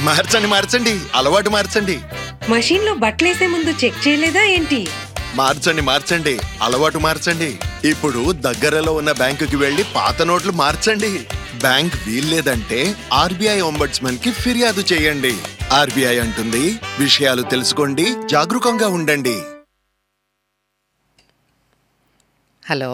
మార్చండి మార్చండి అలవాటు మార్చండి మషీన్లో బట్టలేసే ముందు చెక్ చేయలేదా ఏంటి మార్చండి మార్చండి అలవాటు మార్చండి ఇప్పుడు దగ్గరలో ఉన్న బ్యాంకుకి వెళ్లి పాత నోట్లు మార్చండి బ్యాంక్ వీల్లేదంటే ఆర్బీఐ ఒంబడ్స్మన్ కి ఫిర్యాదు చేయండి ఆర్బీఐ అంటుంది విషయాలు తెలుసుకోండి జాగరూకంగా ఉండండి హలో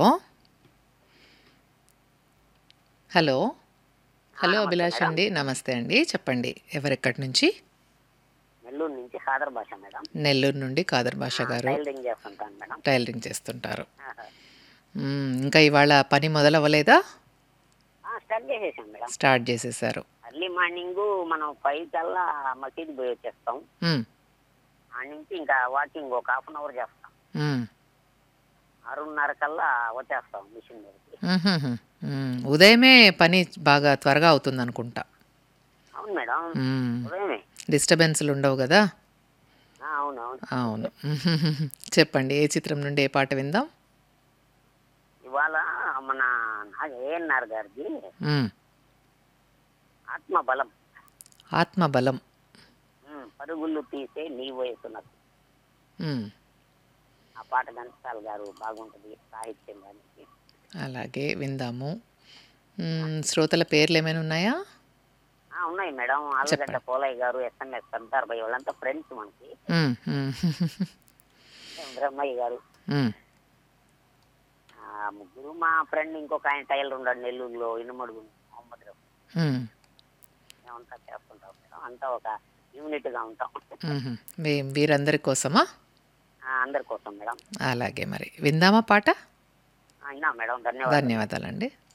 హలో హలో అభిలాష్ అండి నమస్తే అండి చెప్పండి ఎవరెక్కడి నుంచి నెల్లూరు నుంచి ఖాదర్ భాష మేడం నెల్లూరు నుండి కాదర్ భాష గారు టైలరింగ్ చేస్తుంటాను మేడం టైలరింగ్ చేస్తుంటారు ఆహా. మ్మ్, ఇంకా ఇవాళ పని మొదలవ్వలేదా ఆ, స్టార్ట్ చేసేసాం మేడం స్టార్ట్ చేసేసారు ఎర్లీ మార్నింగ్ మనం ఫైవ్ కల్లా మసీద్ పోయి వచ్చేస్తాం మ్మ్, ఆ నుంచి ఇంకా వాకింగ్ ఒక హాఫ్ అన్ అవర్ చేస్తాం మ్మ్, ఆరున్నర కల్లా వచ్చేస్తాం మిషన్ దగ్గరికి మ్మ్హ్మ్, మ్మ్. ఉదయమే పని బాగా త్వరగా అవుతుంది అనుకుంటా అవును మేడం ఉదయమే డిస్టర్బెన్స్లు ఉండవు కదా ఆ, అవును అవును అవును చెప్పండి ఏ చిత్రం నుండి ఏ పాట విందాం ఇవాళ మన ఏఎన్ఆర్ గారిది మ్మ్. ఆత్మ బలం ఆత్మబలం ఉమ్, పరుగులు తీసే నీ వయసున్నది మ్మ్. ఆ పాట ఘంటసాల గారు బాగుంటుంది సాహిత్యం దానికి అలాగే విందాము మ్మ్, శ్రోతల పేర్లు ఏమైనా ఉన్నాయా ఆ, ఉన్నాయి మేడం ఆలుగడ్డ పోలయ్య గారు ఎస్ఎంఎస్ సర్దార్ భాయ్ వాళ్ళంతా ఫ్రెండ్స్ మనకి మ్మ్, మ్మ్. బ్రహ్మయ్య గారు మ్మ్. ఆ ముగ్గురు మా ఫ్రెండ్ ఇంకొక ఆయన టైలర్ ఉన్నాడు నెల్లూరులో ఇనుమడుగు మొహమ్మద్ రఫీ మ్మ్. మేమంతా చేస్తుంటాం మేడం అంతా ఒక యూనిట్ గా ఉంటాం మ్మ్. వీ- వీరందరి కోసమా ఆ, అందరి కోసం మేడం అలాగే మరి విందామా పాట అయినా మేడం ధన్యవాదాలు ధన్యవాదాలండి